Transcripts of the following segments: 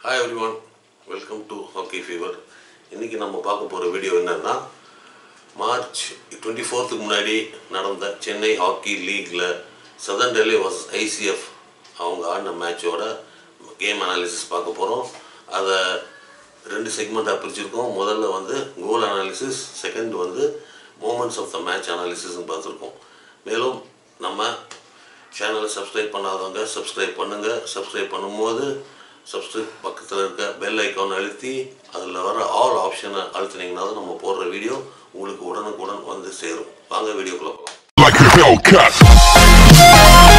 Hi everyone welcome to hockey fever இன்றைக்கி நம்ம பார்க்க போகிற வீடியோ என்னன்னா மார்ச் டுவெண்ட்டி ஃபோர்த்துக்கு முன்னாடி நடந்த சென்னை ஹாக்கி லீக்கில் சதன் டெல்லி வாஸ் ஐசிஎஃப் அவங்க ஆடின மேட்சோட கேம் அனாலிசிஸ் பார்க்க போகிறோம் அதை ரெண்டு செக்மெண்ட்டாக பிரிச்சிருக்கோம் முதல்ல வந்து கோல் அனாலிசிஸ் செகண்ட் வந்து மூமெண்ட்ஸ் ஆஃப் த மேட்ச் அனாலிசிஸ்னு பார்த்துருக்கோம் மேலும் நம்ம சேனலை சப்ஸ்கிரைப் பண்ணாதவங்க சப்ஸ்கிரைப் பண்ணுங்கள் சப்ஸ்கிரைப் பண்ணும்போது சப்ஸ்கிரைப் பக்கத்தில் இருக்க பெல் ஐக்கான் அழுத்தி அதில் வர ஆல் ஆப்ஷனை அழுத்தினீங்கன்னா தான் நம்ம போடுற வீடியோ உங்களுக்கு உடனுக்குடன் வந்து சேரும் வாங்க வீடியோக்குள்ள போகலாம் like a Hellcat.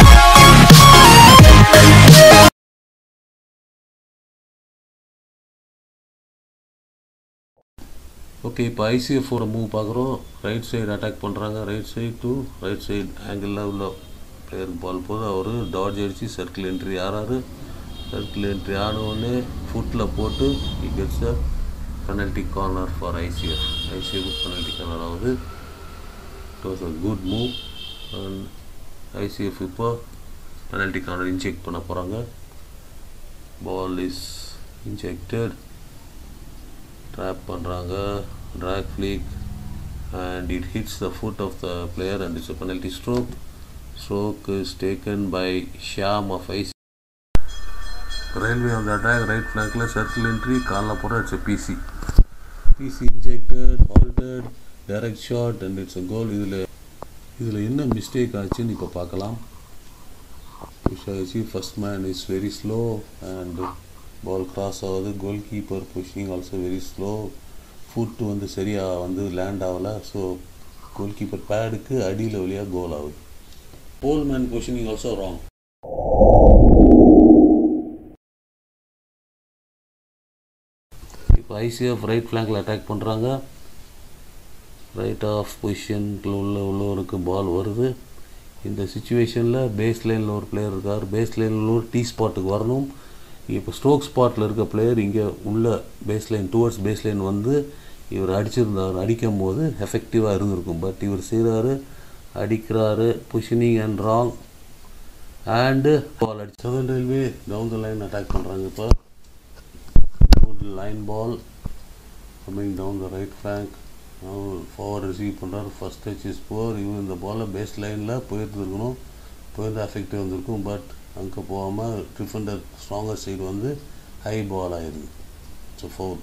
ஓகே இப்போ ஐசிஎஃபோட மூவ் பார்க்குறோம் ரைட் சைடு அட்டாக் பண்ணுறாங்க right side to right side ஆங்கிளில் உள்ள பிளேயருக்கு பால் போது அவர் டாட்ஜ் அடித்து சர்க்கிள் என்ட்ரி ஆறாரு சர்க்கிள் என்ட்ரி ஆனவுடனே ஃபுட்டில் போட்டு he gets a penalty corner for ICF ICF penalty corner ஆகுது it was a good move and ICF இப்போ penalty corner இன்ஜெக்ட் பண்ண போகிறாங்க பால் இஸ் இன்ஜெக்டட் ட்ராப் பண்ணுறாங்க drag flick and it hits the foot of the player and it's a penalty stroke stroke is taken by Shyam of ICF railway of the attack right ஃப்ளாங்கில் circle entry காலில் போட it's PC PC injected halted direct shot and it's a goal இதில் இதில் என்ன mistake ஆச்சுன்னு இப்போ பார்க்கலாம் push ஆகிடுச்சு first man is very slow and ball cross ஆகுது goal keeper pushing also very slow foot வந்து சரியாக வந்து லேண்ட் ஆகலை ஸோ கோல் கீப்பர் பேடுக்கு அடியில் வழியாக கோல் ஆகுது போல் மேன் பொசிஷனிங் ஆல்சோ ராங் இப்போ ஐசிஎஃப் ரைட் ஃப்ளாங்கில் அட்டாக் பண்ணுறாங்க ரைட் ஆஃப் பொசிஷனுக்குள்ள உள்ள உள்ளவருக்கு பால் வருது இந்த சுச்சுவேஷனில் பேஸ் லைனில் ஒரு பிளேயர் இருக்கார் பேஸ் லைனில் ஒரு டீ ஸ்பாட்டுக்கு வரணும் இப்போ ஸ்ட்ரோக் ஸ்பாட்டில் இருக்க பிளேயர் இங்கே உள்ள base line towards base line வந்து இவர் அடிச்சிருந்தார் அடிக்கும் போது எஃபெக்டிவாக இருந்திருக்கும் பட் இவர் செய்கிறாரு அடிக்கிறாரு positioning and wrong and ball அடி southern railway down the line attack பண்ணுறாங்க இப்போ good line ball coming down the right flank forward receive பண்ணுறாரு ஃபஸ்ட் டச் இஸ் போர் இவன் இந்த பாலை பேஸ் லைனில் போயிருந்துருக்கணும் போயிருந்தா எஃபெக்டிவ் வந்திருக்கும் பட் அங்கே போகாமல் டிஃபெண்டர் ஸ்ட்ராங்கர் சைடு வந்து ஹை பால் ஆயிடுது ஸோ ஃபோர்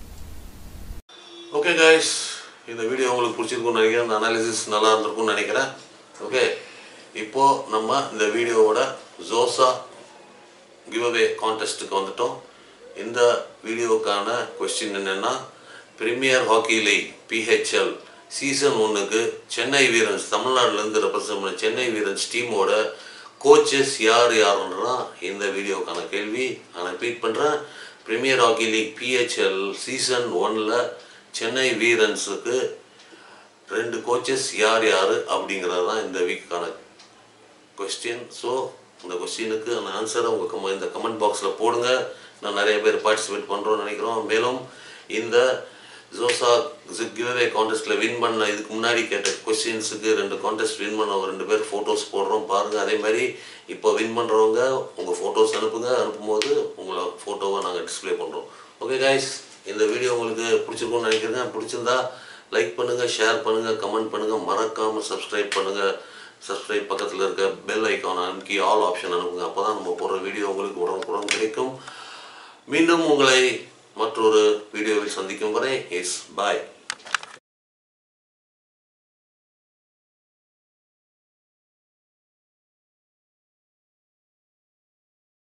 ஓகே கைஸ் இந்த வீடியோ உங்களுக்கு பிடிச்சிருக்கும்னு நினைக்கிறேன் இந்த அனாலிசிஸ் நல்லா இருந்திருக்கும்னு நினைக்கிறேன் ஓகே இப்போது நம்ம இந்த வீடியோவோட ஜோசா கிவ்அவே கான்டெஸ்ட்டுக்கு வந்துட்டோம் இந்த வீடியோவுக்கான கொஸ்டின் என்னென்னா premier hockey league PHL season ஒன்றுக்கு சென்னை வீரன்ஸ் தமிழ்நாட்டிலேருந்து ரெப்ரசன்ட் பண்ண சென்னை வீரன்ஸ் டீமோட கோச்சஸ் யார் யாருன்றதான் இந்த வீடியோக்கான கேள்வி நான் ரிப்பீட் பண்ணுறேன் premier hockey league PHL season ஒன்னில் சென்னை வீரன்ஸுக்கு ரெண்டு கோச்சஸ் யார் யார் அப்படிங்கிறது தான் இந்த வீக்குக்கான கொஸ்டின் ஸோ இந்த கொஸ்டினுக்கு அந்த ஆன்சரை உங்கள் கம இந்த கமெண்ட் பாக்ஸில் போடுங்க நான் நிறைய பேர் பார்ட்டிசிபேட் பண்ணுறோம்னு நினைக்கிறோம் மேலும் இந்த ஜோசா கிவ்அவே கான்டெஸ்ட்டில் வின் பண்ண இதுக்கு முன்னாடி கேட்ட கொஸ்டின்ஸுக்கு ரெண்டு கான்டெஸ்ட் வின் பண்ண ஒரு ரெண்டு பேர் ஃபோட்டோஸ் போடுறோம் பாருங்கள் அதே மாதிரி இப்போ வின் பண்ணுறவங்க உங்கள் ஃபோட்டோஸ் அனுப்புங்க அனுப்பும்போது உங்களை ஃபோட்டோவை நாங்கள் டிஸ்ப்ளே பண்ணுறோம் ஓகே கைஸ் இந்த வீடியோ உங்களுக்கு பிடிச்சிருக்கும்னு நினைக்கிறேன் பிடிச்சிருந்தா லைக் பண்ணுங்கள் ஷேர் பண்ணுங்கள் கமெண்ட் பண்ணுங்கள் மறக்காமல் சப்ஸ்கிரைப் பண்ணுங்கள் சப்ஸ்கிரைப் பக்கத்தில் இருக்க பெல் ஐக்கான் அனுப்பி ஆல் ஆப்ஷன் அனுப்புங்க அப்போ தான் நம்ம போடுற வீடியோ உங்களுக்கு உடனுக்குடன் கிடைக்கும் மீண்டும் உங்களை மற்றொரு வீடியோவில் சந்திக்கும் வரை எஸ் பாய்